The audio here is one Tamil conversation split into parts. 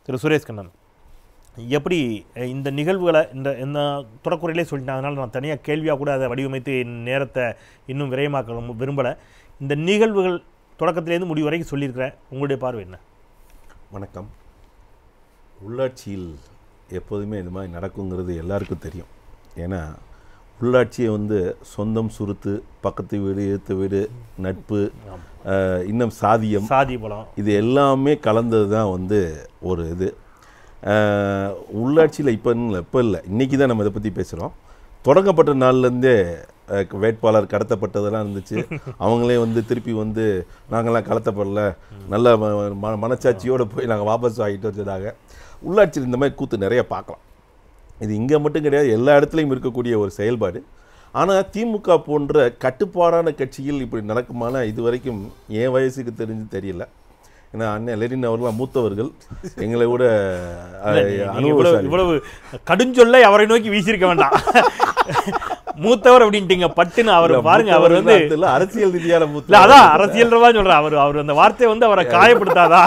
திரு சுரேஷ் கண்ணன் எப்படி அஹ், இந்த நிகழ்வுகளை இந்த இந்த தொடக்குறையிலே சொல்லிட்டேன் அதனால் நான் தனியாக கேள்வியாக கூட அதை வடிவமைத்து என் நேரத்தை இன்னும் விரயமாக்க விரும்பலை இந்த நிகழ்வுகள் தொடக்கத்திலேருந்து முடிவு வரைக்கும் சொல்லியிருக்கிறேன் உங்களுடைய பார்வை என்ன வணக்கம் உள்ளாட்சியில் எப்போதுமே இது மாதிரி நடக்குங்கிறது எல்லாருக்கும் தெரியும் ஏன்னா உள்ளாட்சியை வந்து சொந்தம் சுருத்து பக்கத்து வீடு எதிர்த்த வீடு நட்பு அஹ், இன்னும் சாதியம் சாதி பலம் இது எல்லாமே கலந்தது தான் வந்து ஒரு இது அஹ், உள்ளாட்சியில் இப்போ இப்போ இல்லை இன்றைக்கி தான் நம்ம இதை பற்றி பேசுகிறோம் தொடங்கப்பட்ட நாள்லேருந்தே அஹ், வேட்பாளர் கடத்தப்பட்டதெல்லாம் இருந்துச்சு அவங்களே வந்து திருப்பி வந்து நாங்கள்லாம் கடத்தப்படல நல்ல ம- ம- மனச்சாட்சியோடு போய் நாங்கள் வாபஸ் ஆகிட்டு வச்சதாக உள்ளாட்சியில் இந்த மாதிரி கூத்து நிறைய பார்க்கலாம் இது இங்கே மட்டும் கிடையாது எல்லா இடத்துலையும் இருக்கக்கூடிய ஒரு செயல்பாடு ஆனால் திமுக போன்ற கட்டுப்பாடான கட்சியில் இப்படி நடக்குமானா இது வரைக்கும் என் வயசுக்கு தெரிஞ்சு தெரியல ஏன்னா அண்ணன் லெனின் அவர்களாம் மூத்தவர்கள் எங்களை விட அஹ், நீங்க இவ்வளவு அனுபவசாலி இவ்வளவு கடுஞ்சொல்லை அவரை நோக்கி வீசியிருக்க வேண்டாம் மூத்தவர் அப்படின்ட்டீங்க பட்டுன்னு அவர் பாருங்க அவர் வந்து மூத்தவர்கள் இல்ல, அரசியல் ரீதியான இல்ல மூத்த அதான் அரசியல்றவா சொல்றேன் அவர் அவர் அந்த வார்த்தை வந்து அவரை காயப்படுத்தாதா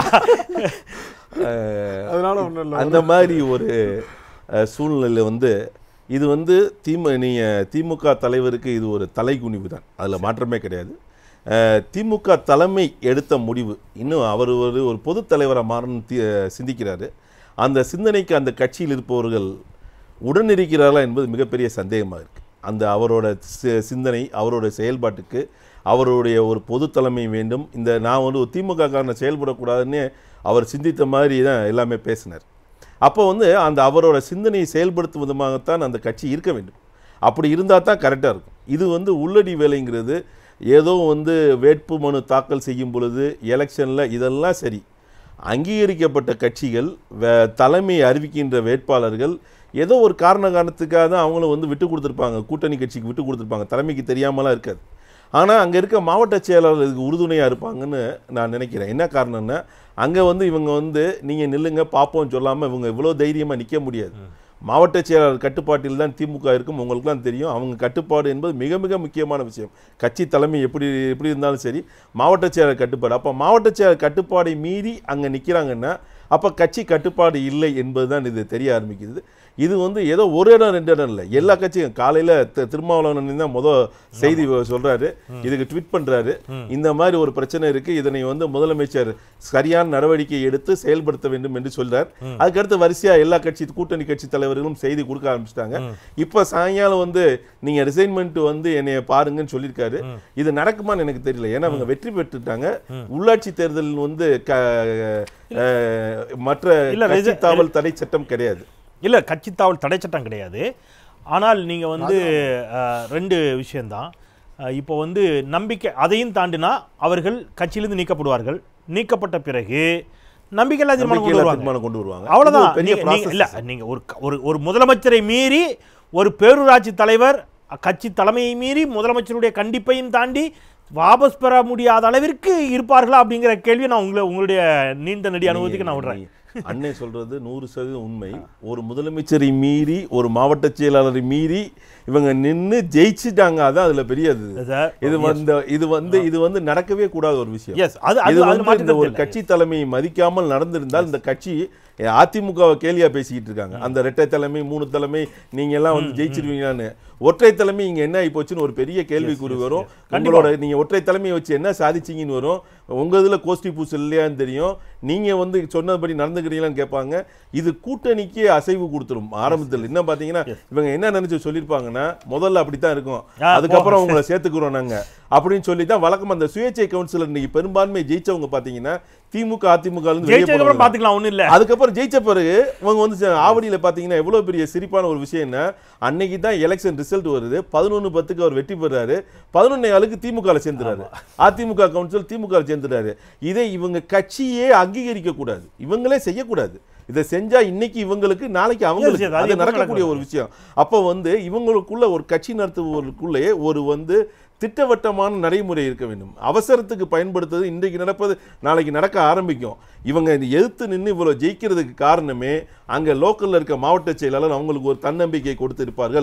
அஹ், அதனால ஒன்றும் இல்லை அந்த மாதிரி ஒரு அஹ், சூழ்நிலை வந்து இது வந்து திமு நீங்கள் திமுக தலைவருக்கு இது ஒரு தலைகுனிவு தான் அதில் மாற்றமே கிடையாது அஹ், திமுக தலைமை எடுத்த முடிவு இன்னும் அவர் ஒரு ஒரு பொது தலைவராக மாறணும்னு தி சிந்திக்கிறாரு அந்த சிந்தனைக்கு அந்த கட்சியில் இருப்பவர்கள் உடனிருக்கிறார்களா என்பது மிகப்பெரிய சந்தேகமாக இருக்குது அந்த அவரோட சி- சிந்தனை அவரோட செயல்பாட்டுக்கு அவருடைய ஒரு பொது தலைமை வேண்டும் இந்த நான் வந்து ஒரு திமுக காரனை செயல்படக்கூடாதுன்னு அவர் சிந்தித்த மாதிரி தான் எல்லாமே பேசினார் அப்போ வந்து அந்த அவரோட சிந்தனையை செயல்படுத்தும் விதமாகத்தான் அந்த கட்சி இருக்க வேண்டும் அப்படி இருந்தால் தான் கரெக்டாக இருக்கும் இது வந்து உள்ளடி வேலைங்கிறது ஏதோ வந்து வேட்பு மனு தாக்கல் செய்யும் பொழுது எலெக்ஷனில் இதெல்லாம் சரி அங்கீகரிக்கப்பட்ட கட்சிகள் வே- தலைமை அறிவிக்கின்ற வேட்பாளர்கள் ஏதோ ஒரு காரண காரணத்துக்காக தான் அவங்களும் வந்து விட்டு கொடுத்துருப்பாங்க கூட்டணி கட்சிக்கு விட்டு கொடுத்துருப்பாங்க தலைமைக்கு தெரியாமலாம் இருக்காது ஆனால் அங்கே இருக்க மாவட்ட செயலாளர் இதுக்கு உறுதுணையாக இருப்பாங்கன்னு நான் நினைக்கிறேன் என்ன காரணம்னா அங்கே வந்து இவங்க வந்து நீங்கள் நில்லுங்க பார்ப்போம் சொல்லாமல் இவங்க இவ்வளோ தைரியமாக நிற்க முடியாது மாவட்ட செயலாளர் கட்டுப்பாட்டில் தான் திமுக இருக்கும் உங்களுக்குலாம் தெரியும் அவங்க கட்டுப்பாடு என்பது மிக மிக முக்கியமான விஷயம் கட்சி தலைமை எப்படி எப்படி இருந்தாலும் சரி மாவட்ட செயலாளர் கட்டுப்பாடு அப்போ மாவட்ட செயலாளர் கட்டுப்பாடை மீறி அங்கே நிற்கிறாங்கன்னா அப்போ கட்சி கட்டுப்பாடு இல்லை என்பது தான் இது தெரிய ஆரம்பிக்குது இது வந்து ஏதோ ஒரு இடம் ரெண்டு இடம் இல்லை எல்லா கட்சியும் காலையில் திருமாவளவன் தான் முத செய்தி சொல்றாரு இதுக்கு ட்வீட் பண்றாரு இந்த மாதிரி ஒரு பிரச்சனை இருக்கு இதனை வந்து முதலமைச்சர் சரியான நடவடிக்கை எடுத்து செயல்படுத்த வேண்டும் என்று சொல்றார் அதுக்கடுத்து வரிசையா எல்லா கட்சி கூட்டணி கட்சி தலைவர்களும் செய்தி கொடுக்க ஆரம்பிச்சிட்டாங்க இப்ப சாயங்காலம் வந்து நீங்க ரிசைன்மெண்ட் வந்து என்னைய பாருங்கன்னு சொல்லியிருக்காரு இது நடக்குமான்னு எனக்கு தெரியல ஏன்னா அவங்க வெற்றி பெற்றுட்டாங்க உள்ளாட்சி தேர்தலில் வந்து க- அஹ், மற்ற இல்ல, கட்சி ரிசை- தாவல் தடை சட்டம் கிடையாது இல்லை கட்சித்தாவல் தடை சட்டம் கிடையாது ஆனால் நீங்கள் வந்து அஹ், ரெண்டு விஷயந்தான் அஹ், இப்போ வந்து நம்பிக்கை அதையும் தாண்டினா அவர்கள் கட்சியிலிருந்து நீக்கப்படுவார்கள் நீக்கப்பட்ட பிறகு நம்பிக்கையில்லா தீர்மானம் கொண்டு நம்பிக்கையில்லா வருவாங்க தீர்மானம் கொண்டு வருவாங்க அவ்வளவுதான் இது ஒரு பெரிய நீங்க- நீங்க- process. இல்ல நீங்க ஒரு க- ஒரு ஒரு முதலமைச்சரை மீறி ஒரு பேரூராட்சி தலைவர் கட்சி தலைமையை மீறி முதலமைச்சருடைய கண்டிப்பையும் தாண்டி வாபஸ் பெற முடியாத அளவிற்கு இருப்பார்களா அப்படிங்கிற கேள்வி நான் உங்களை உங்களுடைய நீண்ட நெடி அனுபவத்துக்கு நான் விடுறேன் நீ- அண்ணே சொல்றது நூறு சதவீதம் உண்மை ஒரு முதலமைச்சரை மீறி ஒரு மாவட்ட செயலாளரை மீறி இவங்க நின்னு ஜெயிச்சுட்டாங்க அதான் அதுல பெரிய இது சார், இது வந்து இது வந்து இது வந்து நடக்கவே கூடாத ஒரு விஷயம் எஸ் அது அது இது அது வந்து மாற்று இந்த ஒரு கருத்து இல்லை. கட்சி தலைமையை மதிக்காமல் நடந்திருந்தால் இந்த கட்சி அதிமுகவை கேலியா பேசிக்கிட்டு இருக்காங்க அந்த இரட்டை தலைமை மூணு தலைமை நீங்க எல்லாம் வந்து ஜெயிச்சிருவீங்களான்னு ஒற்றை தலைமை இங்க என்ன ஆகி போச்சுன்னு ஒரு பெரிய கேள்விக்குறி வரும் உங்களோட நீங்க ஒற்றை தலைமையை வச்சு என்ன சாதிச்சீங்கன்னு வரும் உங்க இதுல கோஷ்டி பூசல் இல்லையான்னு தெரியும் நீங்க வந்து சொன்னபடி நடந்துக்கிறீங்களான்னு கேட்பாங்க இது கூட்டணிக்கு அசைவு கொடுத்துரும் ஆரம்பத்தில் என்ன பாத்தீங்கன்னா இவங்க என்ன நினைச்சு சொல்லியிருப்பாங்கன்னா முதல்ல அப்படித்தான் இருக்கும் ஆ, அதுக்கப்புறம் உங்களை சேர்த்துக்கிறோம் நாங்க அப்படின்னு சொல்லி தான் வழக்கம் அந்த சுயேட்சை கவுன்சிலர் இன்னைக்கு பெரும்பான்மை ஜெயிச்சவங்க பாத்தீங்கன்னா திமுக அதிமுக ல இருந்து வெளியே ஜெயிச்சதுக்கு அப்புறம் போனவங்க. பாத்துக்கலாம் ஒண்ணும் இல்ல அதுக்கப்புறம் ஜெயிச்ச பிறகு இவங்க வந்து ச- ஆவடியில பாத்தீங்கன்னா எவ்வளவு பெரிய சிரிப்பான ஒரு விஷயம் என்ன அன்னைக்கு தான் எலெக்ஷன் ரிசல்ட் வருது பதினொன்னு பத்துக்கு அவர் வெற்றி பெறாரு பதினொன்னு ஆளுக்கு திமுக சேர்ந்துறாரு அதிமுக கவுன்சில் திமுக சேர்ந்துறாரு இதை இவங்க கட்சியே அங்கீகரிக்க கூடாது இவங்களே செய்யக்கூடாது இதை செஞ்சா இன்னைக்கு இவங்களுக்கு நாளைக்கு அவங்களுக்கு yes, அது அது எப்பவும் நடக்கக்கூடிய ஒரு விஷயம் அப்போ வந்து இவங்களுக்குள்ள ஒரு கட்சி நடத்துவதற்குள்ளே ஒரு வந்து திட்டவட்டமான நடைமுறை இருக்க வேண்டும் அவசரத்துக்கு பயன்படுத்துறது இன்றைக்கு நடப்பது நாளைக்கு நடக்க ஆரம்பிக்கும் இவங்க இந்த எதிர்த்து நின்று இவ்வளோ ஜெயிக்கிறதுக்கு காரணமே அங்கே லோக்கலில் இருக்க மாவட்ட செயலாளர் அவங்களுக்கு ஒரு தன்னம்பிக்கை கொடுத்திருப்பார்கள்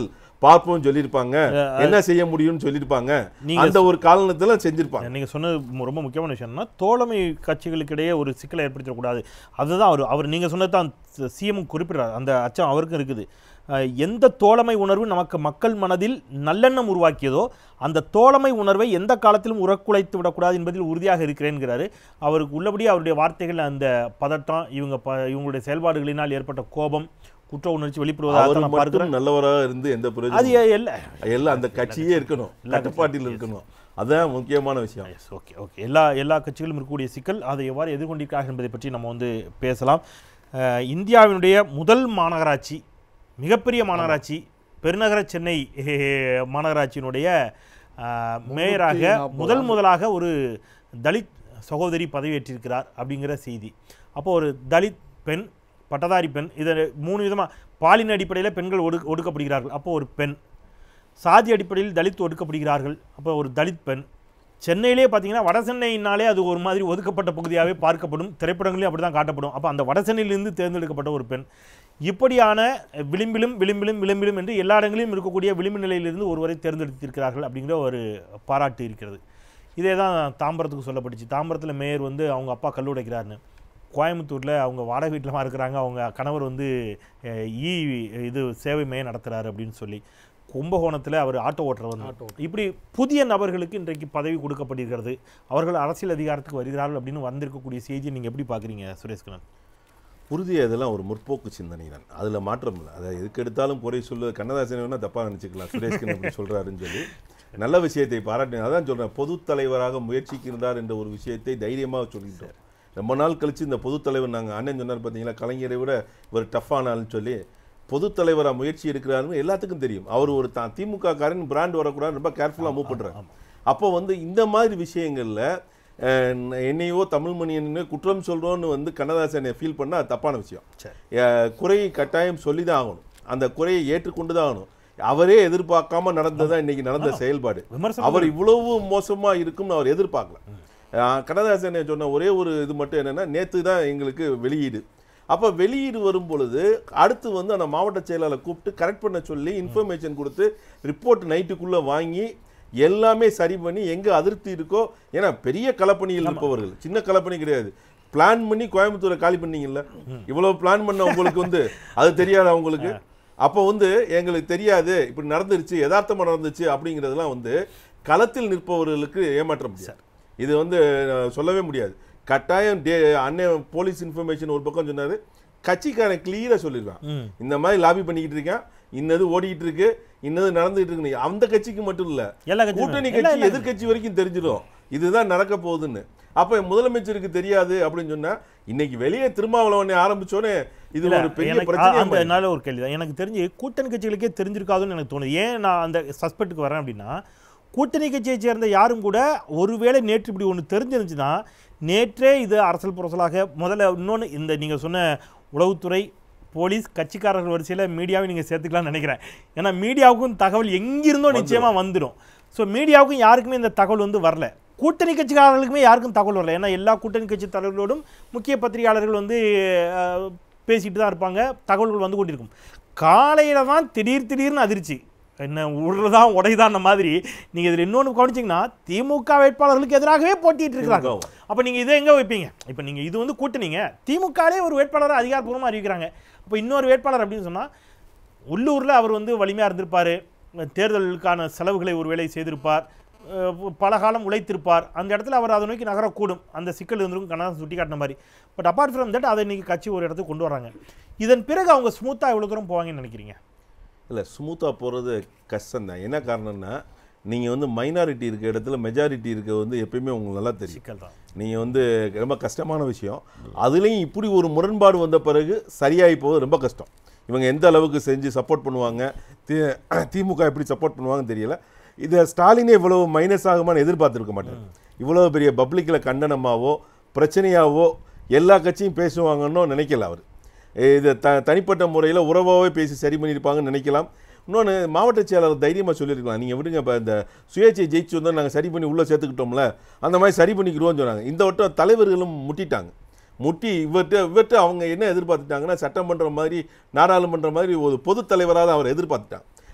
பார்ப்போம் சொல்லியிருப்பாங்க என்ன செய்ய முடியும்னு சொல்லியிருப்பாங்க நீங்க அந்த ஒரு காரணத்துல செஞ்சிருப்பாங்க நீங்க சொன்னது மு- ரொம்ப முக்கியமான விஷயம்னா தோழமை கட்சிகளுக்கிடையே ஒரு சிக்கலை ஏற்படுத்தக்கூடாது அதுதான் அவர் அவர் நீங்க சொன்னது தான் சிஎம் குறிப்பிடுறார் அந்த அச்சம் அவருக்கும் இருக்குது அஹ், எந்த தோழமை உணர்வு நமக்கு மக்கள் மனதில் நல்லெண்ணம் உருவாக்கியதோ அந்த தோழமை உணர்வை எந்த காலத்திலும் உரக்குலைத்து விடக்கூடாது என்பதில் உறுதியாக இருக்கிறேன்கிறாரு அவருக்கு உள்ளபடி அவருடைய வார்த்தைகள் அந்த பதட்டம் இவங்க ப இவங்களுடைய செயல்பாடுகளினால் ஏற்பட்ட கோபம் குற்ற உணர்ச்சி வெளிப்படுவதாக அவர் தான் நான் பார்க்கிறேன் மட்டும் நல்லவராக இருந்து எந்த அது பிரயோஜனம் இல்லை எல்லாம் அந்த கட்சியே இருக்கணும் கட்டுப்பாட்டில் இருக்கணும் அதான் முக்கியமான விஷயம் எஸ் ஓகே ஓகே எல்லா எல்லா கட்சிகளும் இருக்கக்கூடிய சிக்கல் அதை எவ்வாறு எதிர்கொண்டிருக்கிறார்கள் என்பதை பற்றி நம்ம வந்து பேசலாம் அஹ், இந்தியாவினுடைய முதல் மாநகராட்சி மிகப்பெரிய மாநகராட்சி பெருநகர சென்னை eh, மாநகராட்சியினுடைய அஹ், மேயராக நாற்பது முதல் முதலாக ஒரு தலித் சகோதரி பதவியேற்றிருக்கிறார் அப்படிங்கிற செய்தி அப்போ ஒரு தலித் பெண் பட்டதாரி பெண் இதை மூணு விதமாக பாலின அடிப்படையில் பெண்கள் ஒடு ஒடுக்கப்படுகிறார்கள் அப்போ ஒரு பெண் சாதி அடிப்படையில் தலித் ஒடுக்கப்படுகிறார்கள் அப்போ ஒரு தலித் பெண் சென்னையிலே பார்த்தீங்கன்னா வட சென்னையினாலே அது ஒரு மாதிரி ஒதுக்கப்பட்ட பகுதியாகவே பார்க்கப்படும் திரைப்படங்களையும் அப்படி தான் காட்டப்படும் அப்போ அந்த வட சென்னையிலிருந்து தேர்ந்தெடுக்கப்பட்ட ஒரு பெண் இப்படியான விளிம்பிலும் விளிம்பிலும் விளிம்பிலும் என்று எல்லா இடங்களிலும் இருக்கக்கூடிய விளிம்பு நிலையிலிருந்து ஒருவரை தேர்ந்தெடுத்திருக்கிறார்கள் அப்படிங்கிற ஒரு பாராட்டு இருக்கிறது இதே தான் தாம்பரத்துக்கு சொல்லப்பட்டுச்சு தாம்பரத்தில் மேயர் வந்து அவங்க அப்பா கல் உடைக்கிறாருன்னு கோயம்புத்தூரில் அவங்க வாடகை வீட்டில் இருக்கிறாங்க அவங்க கணவர் வந்து அஹ், ஈ இது சேவை மையம் நடத்துகிறாரு அப்படின்னு சொல்லி கும்பகோணத்தில் அவர் ஆட்டோ ஓட்டுறவர் ஆட்டோ இப்படி புதிய நபர்களுக்கு இன்றைக்கு பதவி கொடுக்கப்படுகிறது அவர்கள் அரசியல் அதிகாரத்துக்கு வருகிறார்கள் அப்படின்னு வந்திருக்கக்கூடிய செய்தியை நீங்கள் எப்படி பார்க்குறீங்க சுரேஷ்கரன் உறுதி அதெல்லாம் ஒரு முற்போக்கு சிந்தனை தான் அதுல மாற்றம் இல்லை அதை எதுக்கு எடுத்தாலும் குறை சொல்லுவது கண்ணதாசன் வேணா தப்பா நினைச்சுக்கலாம் சுரேஷ்கன் அப்படி சொல்றாருன்னு சொல்லி நல்ல விஷயத்தை பாராட்டினேன் அதான் சொல்றேன் பொது தலைவராக முயற்சிக்கிறார் என்ற ஒரு விஷயத்தை தைரியமாக சொல்லிட்டோம் ரொம்ப நாள் கழிச்சு இந்த பொது தலைவர் நாங்கள் அண்ணன் சொன்னார் பார்த்தீங்களா கலைஞரை விட ஒரு டஃப்பானால்னு சொல்லி பொது தலைவராக முயற்சி எடுக்கிறாருன்னு எல்லாத்துக்கும் தெரியும் அவர் ஒரு தான் திமுக காரன் பிராண்ட் வரக்கூடாது ரொம்ப கேர்ஃபுல்லாக மூவ் பண்றாரு அப்போ வந்து இந்த மாதிரி விஷயங்கள்ல அஹ், என்னையோ தமிழ்மணியன்னு குற்றம் சொல்றோன்னு வந்து கண்ணதாசனை ஃபீல் பண்ணா அது தப்பான விஷயம் சரி அஹ், குறையை கட்டாயம் சொல்லி தான் ஆகணும் அந்த குறையை ஏற்றுக்கொண்டு தான் ஆகணும் அவரே எதிர்பார்க்காம நடந்ததா இன்னைக்கு நடந்த செயல்பாடு விமர்சனம் அவர் இவ்வளவு மோசமா இருக்கும்னு அவர் எதிர்பார்க்கல அஹ், கண்ணதாசன் சொன்ன ஒரே ஒரு இது மட்டும் என்னன்னா நேத்து தான் எங்களுக்கு வெளியீடு அப்ப வெளியீடு வரும் பொழுது அடுத்து வந்து அந்த மாவட்ட செயலாளர் கூப்பிட்டு கரெக்ட் பண்ண சொல்லி இன்ஃபர்மேஷன் கொடுத்து ரிப்போர்ட் நைட்டுக்குள்ள வாங்கி எல்லாமே சரி பண்ணி எங்க அதிருப்தி இருக்கோ ஏன்னா பெரிய களப்பணியில் இருப்பவர்கள் சின்ன களப்பணி கிடையாது பிளான் பண்ணி கோயம்புத்தூரை காலி பண்ணீங்கல்ல இவ்வளவு பிளான் பண்ண உங்களுக்கு வந்து அது தெரியாதா உங்களுக்கு அப்போ வந்து எங்களுக்கு தெரியாது இப்படி நடந்துருச்சு யதார்த்தமா நடந்துச்சு அப்படிங்கிறதெல்லாம் வந்து களத்தில் நிற்பவர்களுக்கு ஏமாற்ற முடியாது இது வந்து அஹ், சொல்லவே முடியாது கட்டாயம் டே அண்ணன் போலீஸ் இன்ஃபர்மேஷன் ஒரு பக்கம் சொன்னாரு கட்சிக்காரன் கிளியரா சொல்லிருக்கான் ம் இந்த மாதிரி லாபி பண்ணிக்கிட்டு இருக்கேன் இன்னது ஓடிக்கிட்டு இருக்கு இன்னது நடந்துகிட்டு இருக்கு அந்த கட்சிக்கு மட்டும் இல்ல எல்லா கட்சியும் கூட்டணி எல்லா- கட்சி எல்லா- எதிர்க்கட்சி வரைக்கும் தெரிஞ்சிடும் இதுதான் நடக்க போகுதுன்னு அப்ப முதலமைச்சருக்கு தெரியாது அப்படின்னு சொன்னா இன்னைக்கு வெளியே திருமாவளவனை ஆரம்பிச்சோன்னே இது இல்ல, ஒரு பெரிய எனக்கு- பிரச்சனை அந்த என்னால ஒரு கேள்வி தான் எனக்கு தெரிஞ்சு கூட்டணி கட்சிகளுக்கே தெரிஞ்சிருக்காதுன்னு எனக்கு தோணுது ஏன் நான் அந்த சஸ்பெக்ட்டுக்கு வரேன் அப்படின்னா கூட்டணி கட்சியை சேர்ந்த யாரும் கூட ஒருவேளை நேற்று இப்படி ஒன்று தெரிஞ்சிருந்துச்சுன்னா நேற்றே இது அரசல் புரசலாக முதல்ல இன்னொன்று இந்த நீங்கள் சொன்ன உளவுத்துறை போலீஸ் கட்சிக்காரர்கள் வரிசையில் மீடியாவை நீங்கள் சேர்த்துக்கலாம்னு நினைக்கிறேன் ஏன்னா மீடியாவுக்கும் தகவல் எங்கிருந்தோ நிச்சயமாக வந்துடும் ஸோ மீடியாவுக்கும் யாருக்குமே இந்த தகவல் வந்து வரல கூட்டணி கட்சிக்காரர்களுக்குமே யாருக்கும் தகவல் வரல ஏன்னா எல்லா கூட்டணி கட்சி தலைவர்களோடும் முக்கிய பத்திரிகையாளர்கள் வந்து அஹ், பேசிட்டு தான் இருப்பாங்க தகவல்கள் வந்து கொண்டிருக்கும் காலையில் தான் திடீர் திடீர்னு அதிர்ச்சி என்ன உருளதான் உடைதான் மாதிரி நீங்கள் இதில் இன்னொன்று கவனிச்சிங்கன்னா திமுக வேட்பாளர்களுக்கு எதிராகவே போட்டிட்டு இருக்கிறாங்க திமுக. அப்போ நீங்கள் இதை எங்கே வைப்பீங்க இப்போ நீங்கள் இது வந்து கூட்டணிங்க திமுகலே ஒரு வேட்பாளரை அதிகாரப்பூர்வமாக அறிவிக்கிறாங்க அப்போ இன்னொரு வேட்பாளர் அப்படின்னு சொன்னால் உள்ளூரில் அவர் வந்து வலிமையாக இருந்திருப்பார் தேர்தலுக்கான செலவுகளை ஒருவேளை செய்திருப்பார் அஹ் பல காலம் உழைத்திருப்பார் அந்த இடத்துல அவர் அதை நோக்கி நகரக்கூடும் அந்த சிக்கல் இருந்திருக்கும் கண்ணா சுட்டி காட்டின மாதிரி பட் அப்பார்ட் ஃப்ரம் தட் அதை இன்னைக்கு கட்சி ஒரு இடத்துக்கு கொண்டு வராங்க இதன் பிறகு அவங்க ஸ்மூத்தாக எவ்வளோ தூரம் போவாங்கன்னு நினைக்கிறீங்க இல்ல ஸ்மூத்தா போறது கஷ்டம் தான் என்ன காரணம்னா நீங்க வந்து மைனாரிட்டி இருக்க இடத்துல மெஜாரிட்டி இருக்க வந்து எப்பயுமே உங்களுக்கு நல்லா தெரியும் சிக்கல் தான் நீங்க வந்து ரொம்ப கஷ்டமான விஷயம் அதுலேயும் இப்படி ஒரு முரண்பாடு வந்த பிறகு சரியாகி போவது ரொம்ப கஷ்டம் இவங்க எந்த அளவுக்கு செஞ்சு சப்போர்ட் பண்ணுவாங்க தி திமுக எப்படி சப்போர்ட் பண்ணுவாங்கன்னு தெரியல இதை ஸ்டாலினே இவ்வளவு மைனஸ் ஆகுமான்னு எதிர்பார்த்துருக்க மாட்டேன் இவ்வளவு பெரிய பப்ளிக்கில் கண்டனமாவோ பிரச்சனையாவோ எல்லா கட்சியும் பேசுவாங்கன்னு நினைக்கல அவர் இது த தனிப்பட்ட முறையில் உறவாகவே பேசி சரி பண்ணியிருப்பாங்கன்னு நினைக்கலாம் இன்னொன்று மாவட்ட செயலாளர் தைரியமாக சொல்லியிருக்கலாம் நீங்கள் விடுங்க இப்போ இந்த சுயேட்சை ஜெயிச்சு வந்தால் நாங்கள் சரி பண்ணி உள்ளே சேர்த்துக்கிட்டோம்ல அந்த மாதிரி சரி பண்ணிக்கிறோம்னு சொன்னாங்க இந்த வட்டம் தலைவர்களும் முட்டிட்டாங்க முட்டி இவர்கிட்ட இவர்கிட்ட அவங்க என்ன எதிர்பார்த்துட்டாங்கன்னா சட்டமன்றம் மாதிரி நாடாளுமன்ற மாதிரி ஒரு பொது தலைவராக தான் அவர் எதிர்பார்த்துட்டாங்க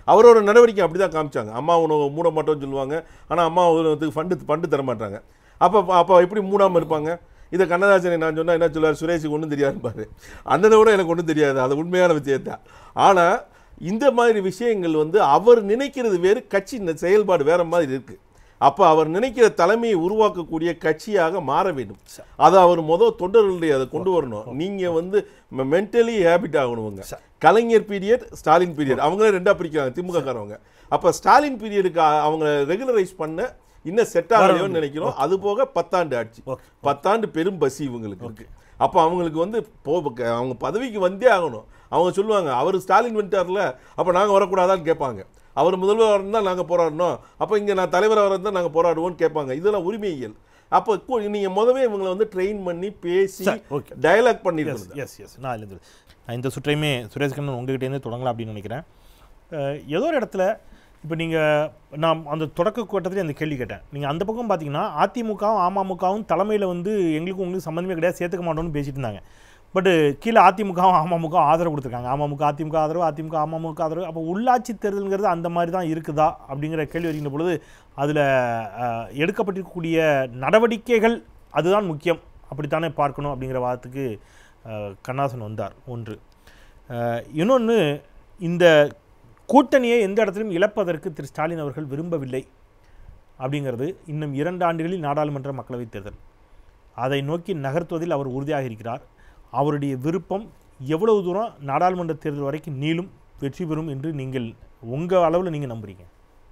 அவரோட நடவடிக்கை அப்படி தான் காமிச்சாங்க அம்மா உணவு மூட மாட்டோம்னு சொல்லுவாங்க ஆனால் அம்மா உணவத்துக்கு ஃபண்டு ஃபண்டு தர மாட்டாங்க அப்போ அப்போ எப்படி மூடாமல் இருப்பாங்க இதை கண்ணதாசனை நான் சொன்னா என்ன சொல்லுவார் சுரேஷுக்கு ஒன்றும் தெரியாதுப்பாரு அண்ணனை விட எனக்கு ஒன்றும் தெரியாது அது உண்மையான விஷயத்தான் ஆனால் இந்த மாதிரி விஷயங்கள் வந்து அவர் நினைக்கிறது வேறு கட்சி ந- செயல்பாடு வேற மாதிரி இருக்கு அப்போ அவர் நினைக்கிற தலைமையை உருவாக்கக்கூடிய கட்சியாக மாற வேண்டும் அதை அவர் முதல் தொண்டர்களுடைய அதை கொண்டு வரணும் நீங்க வந்து மென்டலி ஹேபிட் ஆகணுங்க கலைஞர் பீரியட் ஸ்டாலின் பீரியட் அவங்களே ரெண்டா பிரிக்கிறாங்க திமுக காரவங்க அப்ப ஸ்டாலின் பீரியடுக்கு அவங்க ரெகுலரைஸ் பண்ண இன்னும் செட் ஆகலையோன்னு நினைக்கிறோம் அது போக பத்தாண்டு ஆட்சி Okay. பத்தாண்டு பெரும் பசி இவங்களுக்கு இருக்கு அப்போ அவங்களுக்கு வந்து போ அவங்க பதவிக்கு வந்தே ஆகணும் அவங்க சொல்லுவாங்க அவர் ஸ்டாலின் வந்துட்டார்ல அப்போ நாங்கள் வரக்கூடாதான்னு கேட்பாங்க அவர் முதல்வர் இருந்தால் நாங்கள் போராடணும் அப்போ இங்கே நான் தலைவராக இருந்தால் நாங்கள் போராடுவோம்னு கேட்பாங்க இதெல்லாம் உரிமையியல் அப்போ இப்போ நீங்கள் முதவே இவங்களை வந்து ட்ரெயின் பண்ணி பேசி சரி, okay. டயலாக் எஸ் பண்ணிருக்கணும் எஸ் எஸ் நான் இருந்து நான் இந்த சுற்றையுமே சுரேஷ் கண்ணன் உங்ககிட்டேருந்து தொடங்கலாம் அப்படின்னு நினைக்கிறேன் அஹ், ஏதோ ஒரு இடத்துல இப்போ நீங்கள் நான் அந்த தொடக்க கூட்டத்திலே அந்த கேள்வி கேட்டேன் நீங்கள் அந்த பக்கம் பார்த்தீங்கன்னா அதிமுகவும் அமமுகவும் தலைமையில் வந்து எங்களுக்கும் உங்களுக்கு சம்மந்தமே கிடையாது சேர்த்துக்க மாட்டோம்னு பேசிட்டு இருந்தாங்க பட்டு கீழே அதிமுகவும் அமமுக ஆதரவு கொடுத்துருக்காங்க அமமுக அதிமுக ஆதரவு அதிமுக அமமுக ஆதரவு அப்போ உள்ளாட்சி தேர்தலுங்கிறது அந்த மாதிரி தான் இருக்குதா அப்படிங்கிற கேள்வி வருகின்ற பொழுது அதில் எடுக்கப்பட்டிருக்கக்கூடிய நடவடிக்கைகள் அதுதான் முக்கியம் அப்படித்தானே பார்க்கணும் அப்படிங்கிற வாதத்துக்கு அஹ், கண்ணாசன் வந்தார் ஒன்று இன்னொன்று இந்த கூட்டணியை எந்த இடத்திலும் இழப்பதற்கு திரு ஸ்டாலின் அவர்கள் விரும்பவில்லை அப்படிங்கிறது இன்னும் இரண்டு ஆண்டுகளில் நாடாளுமன்ற மக்களவைத் தேர்தல் அதை நோக்கி நகர்த்துவதில் அவர் உறுதியாக இருக்கிறார் அவருடைய விருப்பம் எவ்வளவு தூரம் நாடாளுமன்ற தேர்தல் வரைக்கும் நீளும் வெற்றி பெறும் என்று நீங்கள் உங்கள் அளவில் நீங்கள் நம்புறீங்க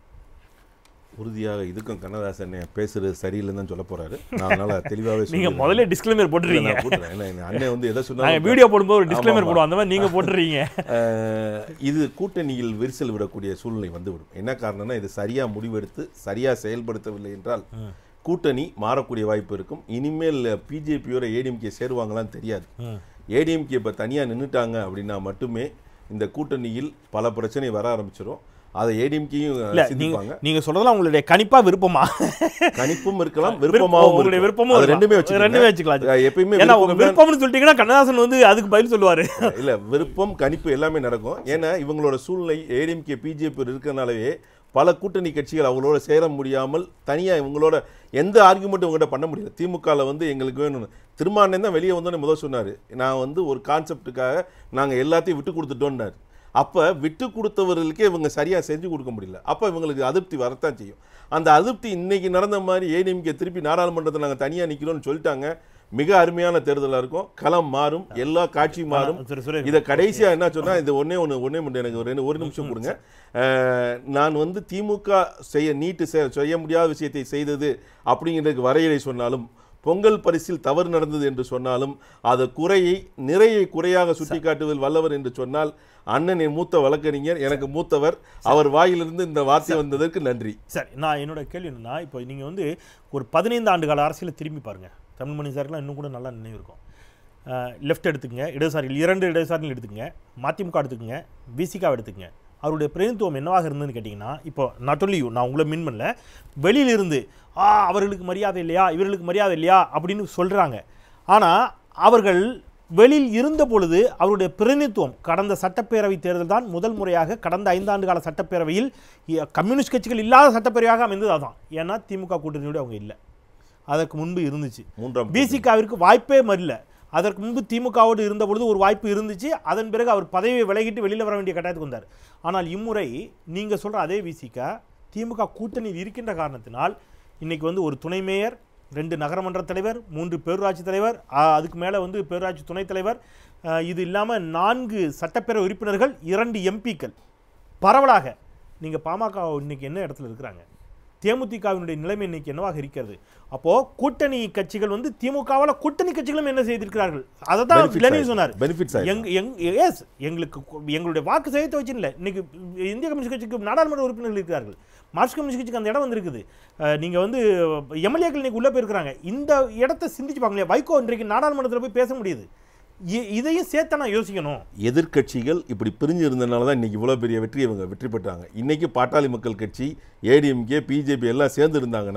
உறுதியாக இதுக்கும் கண்ணதாசன் பேசுறது சரியில்லைன்னு தான் சொல்ல போறாரு நான் அதனால தெளிவாகவே நீங்கள் முதல்ல டிஸ்க்ளைமர் போட்டுறீங்க அண்ணன் வந்து எதை நாங்கள் சொன்னாலும் வீடியோ போடும்போது ஒரு டிஸ்க்ளைமர் ஆமா. போடுவோம் அந்த மாதிரி நீங்கள் போட்டுறீங்க அஹ், இது கூட்டணியில் விரிசல் விடக்கூடிய சூழ்நிலை வந்துவிடும் என்ன காரணம்னா இது சரியா முடிவெடுத்து சரியா செயல்படுத்தவில்லை என்றால் கூட்டணி மாறக்கூடிய வாய்ப்பு இருக்கும் இனிமேல் பிஜேபியோட ஏடிஎம்கே சேருவாங்களான்னு தெரியாது ம். ஏடிஎம்கே இப்போ தனியாக நின்றுட்டாங்க அப்படின்னா மட்டுமே இந்த கூட்டணியில் பல பிரச்சனை வர ஆரம்பிச்சிடும் அதை ஏடிஎம்கேயும் இல்ல சிந்திப்பாங்க நீங்க நீங்க சொல்றதெல்லாம் உங்களுடைய கணிப்பா விருப்பமா கணிப்பும் இருக்கலாம் விருப்பம், விருப்பமாகவும் உங்களுடைய இருக்கலாம். விருப்பமும் அது இருக்கலாம். ரெண்டுமே வச்சுக்கோங்க. ரெண்டுமே வச்சுக்கலாம். அஹ் எப்பயுமே ஏன்னா உங்க விருப்பம் தான் விருப்பம்னு சொல்லிட்டீங்கன்னா கண்ணதாசன் வந்து அதுக்கு பதில் சொல்லுவாரு இல்ல விருப்பம் கணிப்பு எல்லாமே நடக்கும் ஏன்னா இவங்களோட சூழ்நிலை ஏடிஎம்கே பிஜேபி இருக்கிறனாலவே பல கூட்டணி கட்சிகள் அவங்களோட சேர முடியாமல் தனியா இவங்களோட எந்த ஆர்குமெண்ட்டும் இவங்ககிட்ட பண்ண முடியல திமுகல வந்து எங்களுக்கு வேணும்னு திருமானே தான் வெளியே வந்தோடனே முதல் சொன்னாரு நான் வந்து ஒரு கான்செப்டுக்காக நாங்க எல்லாத்தையும் விட்டு கொடுத்துட்டோம்னாரு அப்ப விட்டு கொடுத்தவர்களுக்கே இவங்க சரியா செஞ்சு கொடுக்க முடியல அப்ப இவங்களுக்கு அதிருப்தி வரத்தான் செய்யும் அந்த அதிருப்தி இன்னைக்கு நடந்த மாதிரி ஏடிஎம்கே திருப்பி நாடாளுமன்றத்தில் நாங்க தனியா நிக்கிறோம்னு சொல்லிட்டாங்க மிக அருமையான தேர்தலா இருக்கும் களம் மாறும் எல்லா காட்சியும் மாறும் சரி, சுரேஷ். இதை கடைசியா என்ன சொன்னா இது ஒண்ணே ஒண்ணு ஒண்ணே மட்டும் எனக்கு ஒரு ரெண்டு- ஒரு நிமிஷம் கொடுங்க அஹ், நான் வந்து திமுக செய்ய நீட்டு செ- செய்ய முடியாத விஷயத்தை செய்தது அப்படிங்கிறதுக்கு வரையறை சொன்னாலும் பொங்கல் பரிசில் தவறு நடந்தது என்று சொன்னாலும் அது குறையை நிறையை குறையாக சுட்டிக்காட்டுவதில் வல்லவர் என்று சொன்னால் அண்ணன் என் மூத்த வழக்கறிஞர் எனக்கு மூத்தவர் அவர் வாயிலிருந்து இந்த வார்த்தை வந்ததற்கு நன்றி சரி நான் என்னோட கேள்வி என்னன்னா இப்போ நீங்க வந்து ஒரு பதினைந்து ஆண்டு கால அரசியலை திரும்பி பாருங்க தமிழ்மணி சாருக்குலாம் இன்னும் கூட நல்லா நினைவு இருக்கும் லெஃப்ட் எடுத்துக்கங்க இடதுசாரிகள் இரண்டு இடதுசாரிகள் எடுத்துக்கங்க மதிமுக எடுத்துக்கங்க பிசிகா எடுத்துக்கங்க அவருடைய பிரதிநிதித்துவம் என்னவாக இருந்ததுன்னு கேட்டிங்கன்னா இப்போ நாட் only you நான் உங்களை மீன் பண்ணல வெளியிலிருந்து ஆ அவர்களுக்கு மரியாதை இல்லையா இவர்களுக்கு மரியாதை இல்லையா அப்படின்னு சொல்கிறாங்க ஆனால் அவர்கள் வெளியில் இருந்த பொழுது அவருடைய பிரதிநிதித்துவம் கடந்த சட்டப்பேரவை தேர்தல் தான் முதல் முறையாக கடந்த ஐந்தாண்டு கால சட்டப்பேரவையில் இ- கம்யூனிஸ்ட் கட்சிகள் இல்லாத சட்டப்பேரவையாக அமைந்தது அதான் ஏன்னா திமுக கூட்டணியோடு அவங்க இல்லை அதற்கு முன்பு இருந்துச்சு மூன்றாம் பிசிகாவிற்கு வாய்ப்பே மறியல அதற்கு முன்பு திமுகவோடு இருந்த பொழுது ஒரு வாய்ப்பு இருந்துச்சு அதன் பிறகு அவர் பதவியை விலகிட்டு வெளியில் வர வேண்டிய கட்டாயத்துக்கு வந்தார் ஆனால் இம்முறை நீங்கள் சொல்கிற அதே விசிகா திமுக கூட்டணியில் இருக்கின்ற காரணத்தினால் இன்னைக்கு வந்து ஒரு துணை மேயர் ரெண்டு நகரமன்ற தலைவர் மூன்று பேரூராட்சி தலைவர் ஆ, அதுக்கு மேலே வந்து பேரூராட்சி துணைத் தலைவர் ஆ, இது இல்லாமல் நான்கு சட்டப்பேரவை உறுப்பினர்கள் இரண்டு எம்பிக்கள் பரவலாக நீங்கள் பாமக இன்னைக்கு என்ன இடத்துல இருக்கிறாங்க தேமுதிகவினுடைய நிலைமை இன்னைக்கு என்னவாக இருக்கிறது அப்போ கூட்டணி கட்சிகள் வந்து திமுகவால கூட்டணி கட்சிகளும் என்ன செய்திருக்கிறார்கள் அதை தான் Benefits லெனின் ஆயிருக்கு. சொன்னார் Benefits ஆயிருக்கு. எங் எங் எஸ் எங்களுக்கு கு- எங்களுடைய வாக்கு சதவீதத்தை வச்சு இல்லை இன்னைக்கு இந்திய கம்யூனிஸ்ட் கட்சிக்கு நாடாளுமன்ற உறுப்பினர்கள் இருக்கிறார்கள் மார்க்சிஸ்ட் கம்யூனிஸ்ட் கட்சிக்கு அந்த இடம் வந்திருக்குது அஹ், நீங்க வந்து எம்எல்ஏக்கள் இன்னைக்கு உள்ள போயிருக்கிறாங்க இந்த இடத்தை சிந்திச்சு பார்க்கலையா வைகோ இன்றைக்கு நாடாளுமன்றத்தில் போய் பேச முடியுது இ- இதையும் சேர்த்து நான் யோசிக்கணும் எதிர்க்கட்சிகள் இப்படி பிரிஞ்சு இருந்தனால தான் இன்னைக்கு இவ்வளோ பெரிய வெற்றி இவங்க வெற்றி பெற்றாங்க இன்னைக்கு பாட்டாளி மக்கள் கட்சி ஏடிஎம்கே பிஜேபி எல்லாம் சேர்ந்து இருந்தாங்கன்னா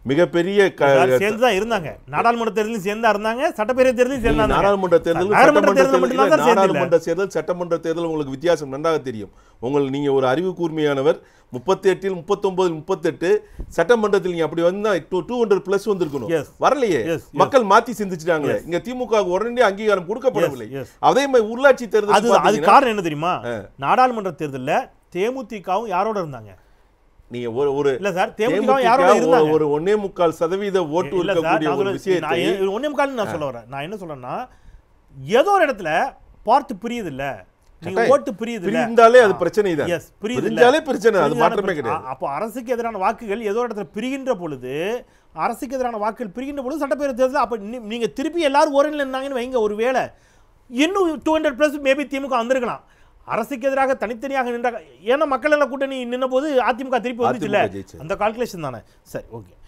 மிகப்பெரிய க- சேர்ந்து தான் இருந்தாங்க நாடாளுமன்ற தேர்தலையும் சேர்ந்தா இருந்தாங்க சட்டப்பேரவை தேர்தலையும் நீங்க சேர்ந்தாங்க நாடாளுமன்ற தேர்தல் நாடாளுமன்ற சட்டமன்ற தேர்தல் தேர்தல் மட்டும்தான் இல்ல, சார் சேர்ந்து இல்ல. நாடாளுமன்ற தேர்தல் சட்டமன்ற தேர்தல் உங்களுக்கு வித்தியாசம் நன்றாக தெரியும் உங்கள் நீங்க ஒரு அறிவு கூர்மையானவர் முப்பத்தி எட்டில் முப்பத்தொன்பதில் முப்பத்தெட்டு சட்டமன்றத்தில் நீங்க அப்படி வந்தா டூ டூ ஹண்ட்ரட் பிளஸ் வந்திருக்கணும் Yes. வரலையே Yes, yes. மக்கள் மாத்தி சிந்திச்சிட்டாங்களே இங்க திமுக வுக்கு உடனே அங்கீகாரம் கொடுக்கப்படவில்லை Yes, yes. அதே மாதிரி உள்ளாட்சி தேர்தல் அது அது பாத்தீங்கன்னா, காரணம் என்ன தெரியுமா நாடாளுமன்ற தேர்தல்ல தேமுதிகவும் யாரோட இருந்தாங்க நீங்க ஒரு ஒரு இல்ல சார் தேமுதிகவும் தேமுதிக யாரோட இருந்தாங்க ஒரு- ஒரு ஒன்னே முக்கால் சதவீத ஓட்டு இல்ல சார் இருக்கக்கூடிய நான் ஒரு சொல்ல- விஷயத்தை நான் ஏ- ஒண்ணே முக்கால்னு நான் சொல்ல வரேன் நான் என்ன சொல்றேன்னா ஏதோ ஒரு இடத்துல பார்த்து புரியுது இல்ல நீங்க கட்டாயம். ஓட்டு புரியுது இல்ல பிரிந்தாலே அது பிரச்சனை தான் எஸ் புரியுது இல்ல? பிரிஞ்சாலே பிரச்சனை அது புரியுதான மாற்றமே பிரச்சனை? கிடையாது அ- அப்போ அரசுக்கு எதிரான வாக்குகள் ஏதோ ஒரு இடத்துல பிரிகின்ற பொழுது அரசுக்கு எதிரான வாக்குகள் பிரிகின்ற பொழுது சட்டப்பேரவை தேர்தல் அப்ப நீ- நீங்க திருப்பி எல்லாரும் ஒரு இருந்தாங்கன்னு வைங்க ஒரு வேளை இன்னும் டூ ஹண்ட்ரட் பிளஸ் மேபி திமுக வந்திருக்கலாம் அரசுக்கு எதிராக தனித்தனியாக நின்ற ஏன்னா மக்கள் எல்லாம் கூட்டணி நின்ன போது அதிமுக திருப்பி வந்துச்சுல்ல அதிமுக ஜெயிச்சது. அந்த கால்குலேஷன் தானே சரி ஓகே